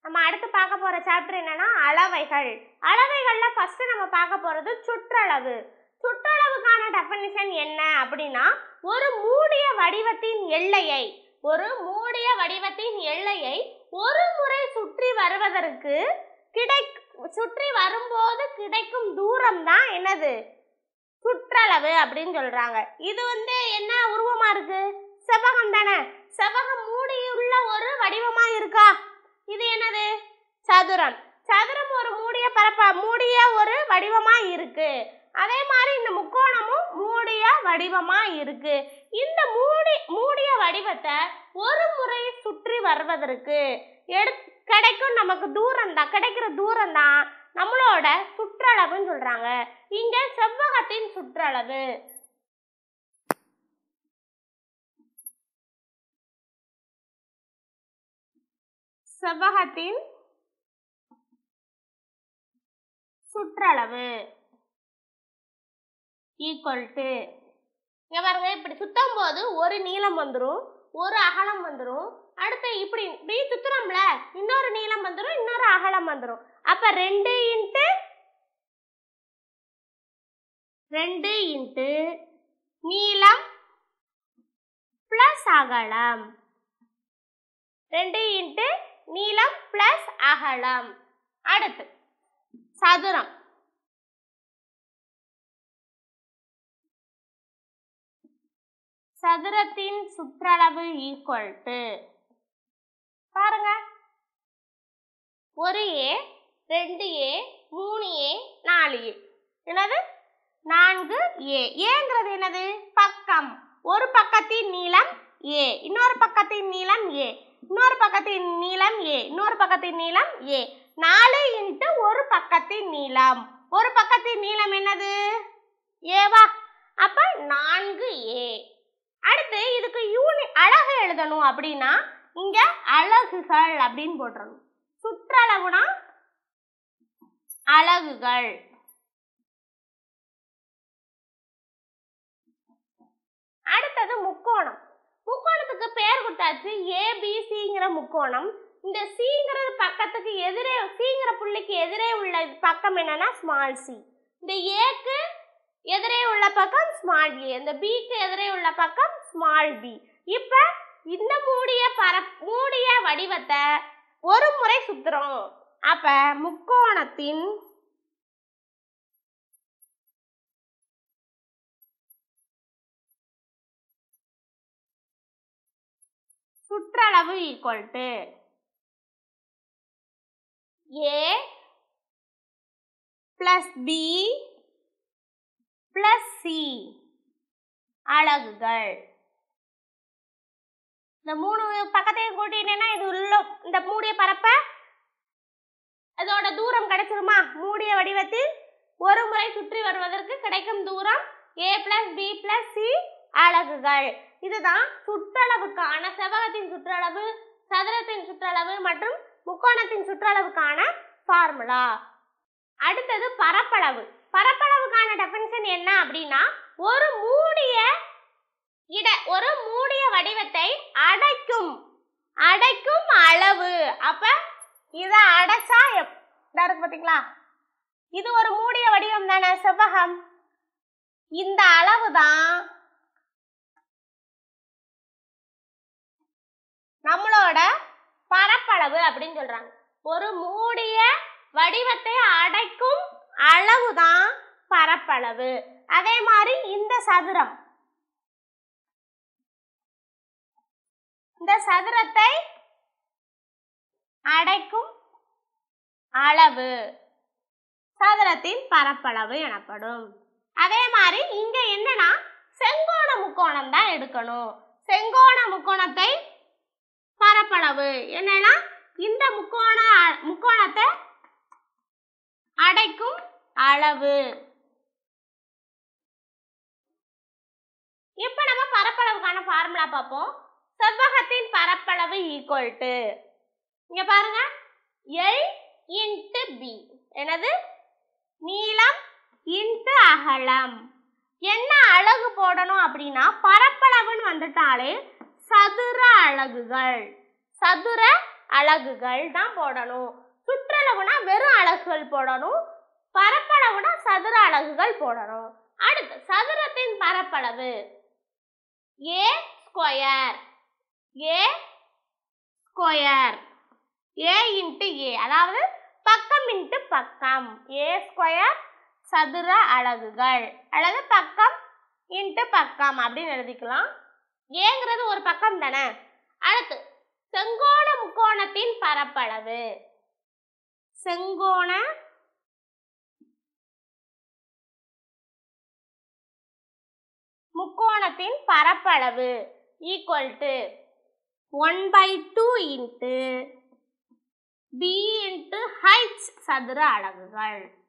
நம்ம அடுத்து பார்க்க போற சாப்டர் என்னன்னா அளவைகள் அளவைகள்ல ஃபர்ஸ்ட் நம்ம பார்க்க போறது சுற்றளவு சுற்றளவுக்கான டெஃபினிஷன் என்ன அப்படின்னா ஒரு மூடிய வடிவத்தின் எல்லையை ஒரு மூடிய வடிவத்தின் எல்லையை ஒரு முறை சுற்றி வருவதற்கு கிடை சுற்றி வரும்போது கிடைக்கும் தூரம் தான் என்னது சுற்றளவு அப்படின்னு சொல்றாங்க இது வந்து என்ன உருவமா இருக்கு செவ்வகம் தானே செவ்வகம் மூடியுள்ள ஒரு வடிவமா இருக்கா இது என்னது சதுரம் சதுரம் ஒரு மூடிய பரப்ப மூடிய ஒரு வடிவமா இருக்கு அதே மாதிரி இந்த முக்கோணமும் மூடிய வடிவமா இருக்கு இந்த மூடி மூடிய வடிவத்தை ஒரு முறை சுற்றி வருவதற்கு எடு கிடைக்கும் நமக்கு தூரம் தான் கிடைக்கிற தூரம் தான் நம்மளோட சுற்றளவுன்னு சொல்றாங்க இங்க செவ்வகத்தின் சுற்றளவு செவ்வகத்தின் சுற்றளவு ஈக்குவல் டு இங்க பாருங்க இப்படி சுத்தும் போது ஒரு நீளம் வந்துடும் ஒரு அகலம் வந்துடும் அடுத்து இப்படி இப்படி சுத்துறோம்ல இன்னொரு நீளம் வந்துடும் இன்னொரு அகலம் வந்துடும் அப்ப ரெண்டு இன்ட்டு ரெண்டு இன்ட்டு நீளம் பிளஸ் அகலம் ரெண்டு இன்ட்டு நீளம் பிளஸ் அகலம் அடுத்து சதுரம் சதுரத்தின் சுற்றளவு ஈக்குவல் டு பாருங்க ஒரு ஏ ரெண்டு ஏ மூணு ஏ நாலு ஏ என்னது நான்கு ஏ ஏங்கிறது என்னது பக்கம் ஒரு பக்கத்தின் நீளம் ஏ இன்னொரு பக்கத்தின் நீளம் ஏ இன்னொரு பக்கத்தின் நீளம் ஏ இன்னொரு பக்கத்தின் நீளம் ஏ நாலு இன்ட்டு ஒரு பக்கத்தின் நீளம் ஒரு பக்கத்தின் நீளம் என்னது ஏவா அப்ப நான்கு ஏ அடுத்து இதுக்கு யூனி அழகு எழுதணும் அப்படின்னா இங்க அலகுகள் அப்படின்னு போட்டுறணும் சுற்றளவுனா அலகுகள் அடுத்தது முக்கோணம் முக்கோணத்துக்கு பேர் கொடுத்தாச்சு ஏபிசிங்கிற முக்கோணம் இந்த சிங்கிறது பக்கத்துக்கு எதிரே சிங்கிற புள்ளிக்கு எதிரே உள்ள பக்கம் என்னன்னா ஸ்மால் சி இந்த ஏக்கு எதிரே உள்ள பக்கம் ஸ்மால் ஏ இந்த பிக்கு எதிரே உள்ள பக்கம் ஸ்மால் பி இப்போ இந்த மூடிய பர மூடிய வடிவத்தை ஒரு முறை சுத்துறோம் அப்ப முக்கோணத்தின் சுற்றளவு equal to A plus B plus C அலகுகள் இந்த மூணு பக்கத்தையும் கூட்டிட்டேன்னா இது உள்ள இந்த மூடிய பரப்ப அதோட தூரம் கிடைச்சிருமா மூடிய வடிவத்தில் ஒரு முறை சுற்றி வருவதற்கு கிடைக்கும் தூரம் A plus B plus C அலகுகள் இதுதான் சுற்றளவுக்கான செவ்வகத்தின் சுற்றளவு சதுரத்தின் சுற்றளவு மற்றும் முக்கோணத்தின் சுற்றளவுக்கான ஃபார்முலா அடுத்தது பரப்பளவு பரப்பளவுக்கான டெஃபினிஷன் என்ன அப்படின்னா ஒரு மூடிய இட ஒரு மூடிய வடிவத்தை அடைக்கும் அடைக்கும் அளவு அப்ப இதை அடைச்சா எப்- இதா இருக்கு பாத்தீங்களா இது ஒரு மூடிய வடிவம் தானே செவ்வகம் இந்த அளவு தான் நம்மளோட பரப்பளவு அப்படின்னு சொல்றாங்க ஒரு மூடிய வடிவத்தை அடைக்கும் அளவு தான் பரப்பளவு அதே மாதிரி இந்த சதுரம் இந்த சதுரத்தை அடைக்கும் அளவு சதுரத்தின் பரப்பளவு எனப்படும் அதே மாதிரி இங்க என்னன்னா செங்கோண முக்கோணம் தான் எடுக்கணும் செங்கோண முக்கோணத்தை பரப்பளவு என்னன்னா இந்த முக்கோண முக்கோணத்தை அடைக்கும் அளவு இப்போ நம்ம பரப்பளவுக்கான ஃபார்முலா பார்ப்போம் செவ்வகத்தின் பரப்பளவு ஈக்குவல் டு இங்க பாருங்க எல் இன்ட்டு பி என்னது நீளம் இன்ட்டு அகலம் என்ன அலகு போடணும் அப்படின்னா பரப்பளவுன்னு வந்துட்டாலே சதுர அலகுகள் சதுர அலகுகள் தான் போடணும் சுற்றளவுனா வெறும் அலகுகள் போடணும் பரப்பளவுனா சதுர அலகுகள் போடணும் அடுத்து சதுரத்தின் பரப்பளவு A square A square A into A அதாவது பக்கம் இன்ட்டு பக்கம் ஏ ஸ்கொயர் சதுர அலகுகள் அல்லது பக்கம் இன்ட்டு பக்கம் அப்படின்னு எழுதிக்கலாம் ஏங்கிறது ஒரு பக்கம் தானே அடுத்து செங்கோண முக்கோணத்தின் பரப்பளவு செங்கோண முக்கோணத்தின் பரப்பளவு equal to one by two into B into H சதுர அலகுகள்